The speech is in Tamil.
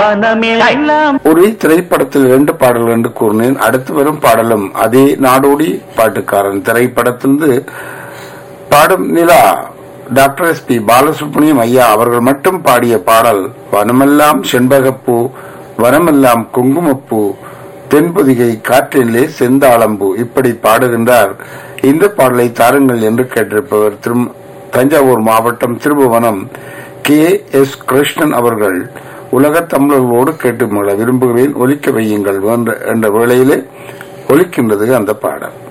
வானமே எல்லாம் ஒரு திரைப்படத்தில் இரண்டு பாடல்கள் என்று கூறினேன் அடுத்து வரும் பாடலும் அதே நாடோடி பாட்டுக்காரன் திரைப்படத்திலிருந்து Paadum Nila doctor S P Balasubrahmanyam ஐயா அவர்கள் மட்டும் பாடிய பாடல் வனமெல்லாம் செண்பகப்பூ வனமெல்லாம் குங்குமப்பூ தென்பொதிகை காற்றிலே செந்தாளம்பூ இப்படி பாடுகின்றார் இந்த பாடலை தாருங்கள் என்று கேட்டிருப்பவர் திரு தஞ்சாவூர் மாவட்டம் திருபுவனம் கே எஸ் கிருஷ்ணன் அவர்கள் உலகத் தமிழர்களோடு கேட்டு மகள விரும்புகிறேன் ஒலிக்க வையுங்கள் என்ற- என்ற வேளையிலே ஒலிக்கின்றது அந்த பாடல்